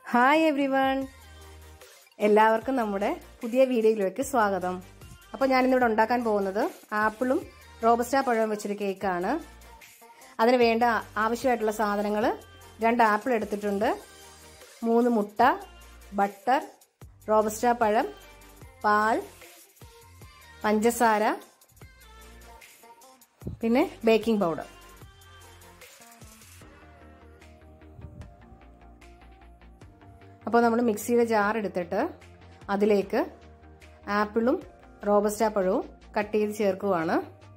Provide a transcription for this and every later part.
hi every one എല്ലാവർക്കും നമ്മുടെ പുതിയ വീഡിയോയിലേക്ക് സ്വാഗതം അപ്പോൾ ഞാനിന്നിവിടെ ഉണ്ടാക്കാൻ പോകുന്നത് ആപ്പിളും റോബസ്റ്റ പഴവും വെച്ചൊരു കേക്കാണ് അതിന് വേണ്ട ആവശ്യമായിട്ടുള്ള സാധനങ്ങൾ രണ്ട് ആപ്പിൾ എടുത്തിട്ടുണ്ട് മൂന്ന് മുട്ട ബട്ടർ റോബസ്റ്റ പഴം പാൽ പഞ്ചസാര പിന്നെ ബേക്കിംഗ് പൗഡർ അപ്പോൾ നമ്മൾ മിക്സിയുടെ ജാർ എടുത്തിട്ട് അതിലേക്ക് ആപ്പിളും റോബസ്റ്റ പഴവും കട്ട് ചെയ്ത് ചേർക്കുവാണ്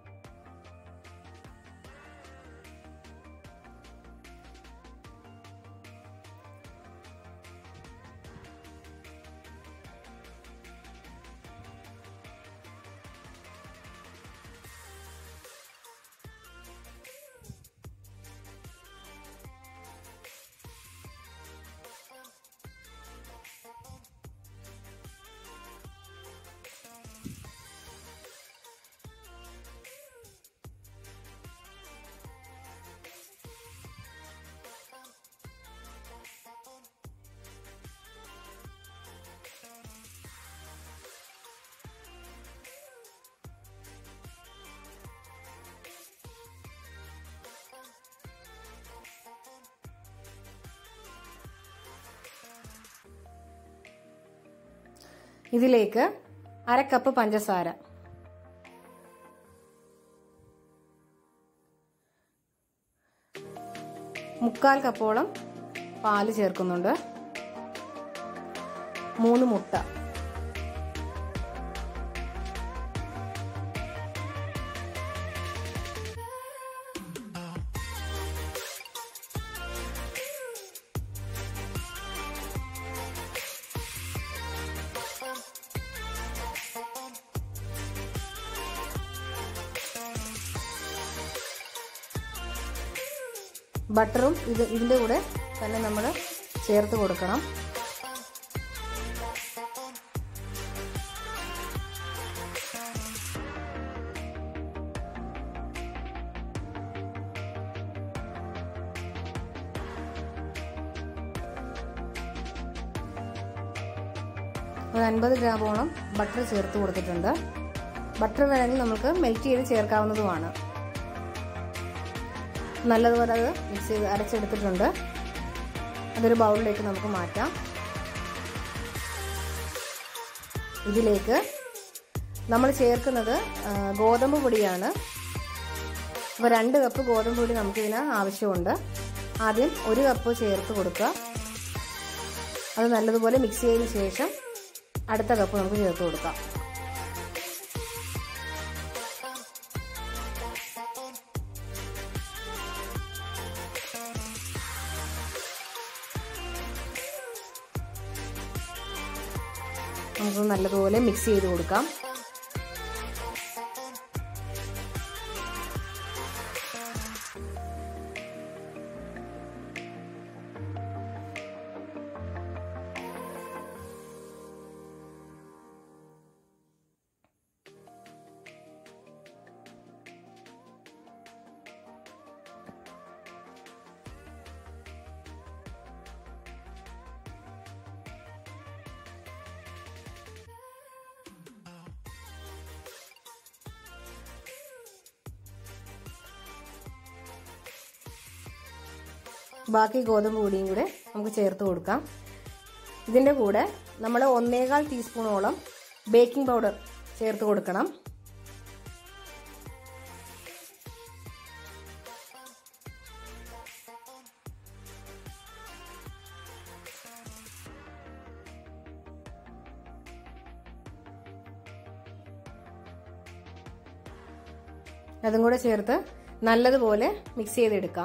ഇതിലേക്ക് അര കപ്പ് പഞ്ചസാര മുക്കാൽ കപ്പോളം പാല് ചേർക്കുന്നുണ്ട് മൂന്ന് മുട്ട ബട്ടറും ഇത് ഇതിൻ്റെ കൂടെ തന്നെ നമ്മൾ ചേർത്ത് കൊടുക്കണം ഒരു അൻപത് ഗ്രാമോളം ബട്ടർ ചേർത്ത് കൊടുത്തിട്ടുണ്ട് ബട്ടർ വേണമെങ്കിൽ നമുക്ക് മെൽറ്റ് ചെയ്ത് ചേർക്കാവുന്നതുമാണ് നല്ലതുപോലെ അത് മിക്സ് ചെയ്ത് അരച്ചെടുത്തിട്ടുണ്ട് അതൊരു ബൗളിലേക്ക് നമുക്ക് മാറ്റാം ഇതിലേക്ക് നമ്മൾ ചേർക്കുന്നത് ഗോതമ്പ് പൊടിയാണ് അപ്പോൾ രണ്ട് കപ്പ് ഗോതമ്പ് പൊടി നമുക്കിതിന് ആവശ്യമുണ്ട് ആദ്യം ഒരു കപ്പ് ചേർത്ത് കൊടുക്കുക അത് നല്ലതുപോലെ മിക്സ് ചെയ്തതിന് ശേഷം അടുത്ത കപ്പ് നമുക്ക് ചേർത്ത് കൊടുക്കാം നമുക്ക് നല്ലതുപോലെ മിക്സ് ചെയ്ത് കൊടുക്കാം ബാക്കി ഗോതമ്പ് പൊടിയും കൂടെ നമുക്ക് ചേർത്ത് കൊടുക്കാം ഇതിൻ്റെ കൂടെ നമ്മൾ ഒന്നേകാൽ ടീസ്പൂണോളം ബേക്കിംഗ് പൗഡർ ചേർത്ത് കൊടുക്കണം അതും കൂടെ ചേർത്ത് നല്ലതുപോലെ മിക്സ് ചെയ്തെടുക്കാം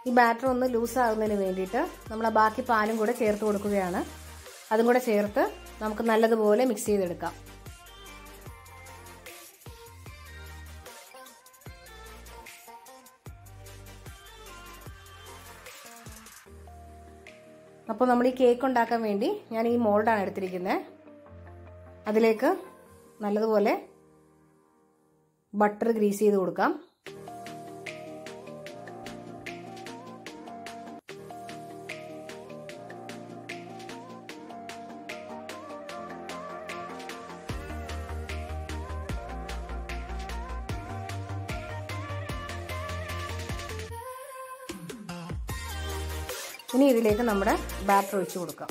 ഈ ബാറ്റർ ഒന്ന് ലൂസ് ആകുന്നതിന് വേണ്ടിയിട്ട് നമ്മൾ ആ ബാക്കി പാലും കൂടെ ചേർത്ത് കൊടുക്കുകയാണ് അതും കൂടെ ചേർത്ത് നമുക്ക് നല്ലതുപോലെ മിക്സ് ചെയ്തെടുക്കാം അപ്പോൾ നമ്മൾ ഈ കേക്ക് ഉണ്ടാക്കാൻ വേണ്ടി ഞാൻ ഈ മോൾഡാണ് എടുത്തിരിക്കുന്നത് അതിലേക്ക് നല്ലതുപോലെ ബട്ടർ ഗ്രീസ് ചെയ്ത് കൊടുക്കാം ഇനി ഇതിലേക്ക് നമ്മുടെ ബാറ്റർ ഒഴിച്ചു കൊടുക്കാം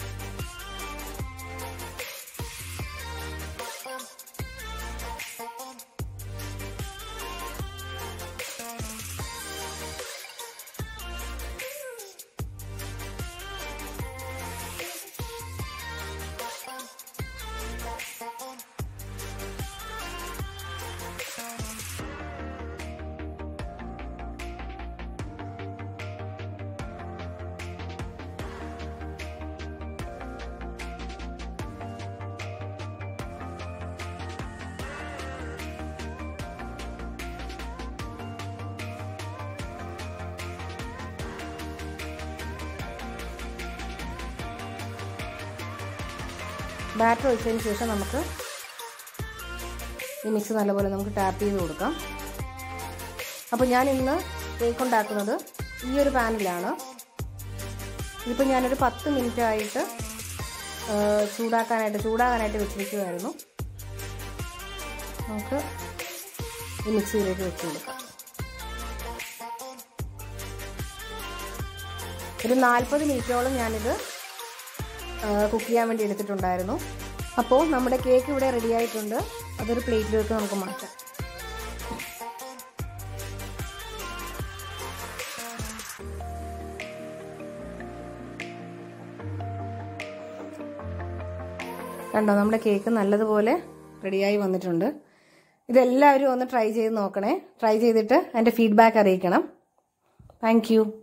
ബാറ്റർ ഒഴിച്ചതിന് ശേഷം നമുക്ക് ഈ മിക്സ് നല്ലപോലെ നമുക്ക് ടാപ്പ് ചെയ്ത് കൊടുക്കാം അപ്പോൾ ഞാൻ ഇന്ന് കേക്ക് ഉണ്ടാക്കുന്നത് ഈ ഒരു പാനിലാണ് ഇതിപ്പോൾ ഞാനൊരു പത്ത് മിനിറ്റ് ആയിട്ട് ചൂടാക്കാനായിട്ട് ചൂടാകാനായിട്ട് വെച്ചിരിക്കുമായിരുന്നു നമുക്ക് ഈ മിക്സിയിലേക്ക് വെച്ച് കൊടുക്കാം ഒരു നാൽപ്പത് മിനിറ്റോളം ഞാനിത് കുക്ക് ചെയ്യാൻ വേണ്ടി എടുത്തിട്ടുണ്ടായിരുന്നു അപ്പോൾ നമ്മുടെ കേക്ക് ഇവിടെ റെഡി ആയിട്ടുണ്ട് അതൊരു പ്ലേറ്റിലേക്ക് നമുക്ക് മാറ്റാം കണ്ടോ നമ്മുടെ കേക്ക് നല്ലതുപോലെ റെഡിയായി വന്നിട്ടുണ്ട് ഇതെല്ലാവരും ഒന്ന് ട്രൈ ചെയ്ത് നോക്കണേ ട്രൈ ചെയ്തിട്ട് എൻ്റെ ഫീഡ്ബാക്ക് അറിയിക്കണം താങ്ക്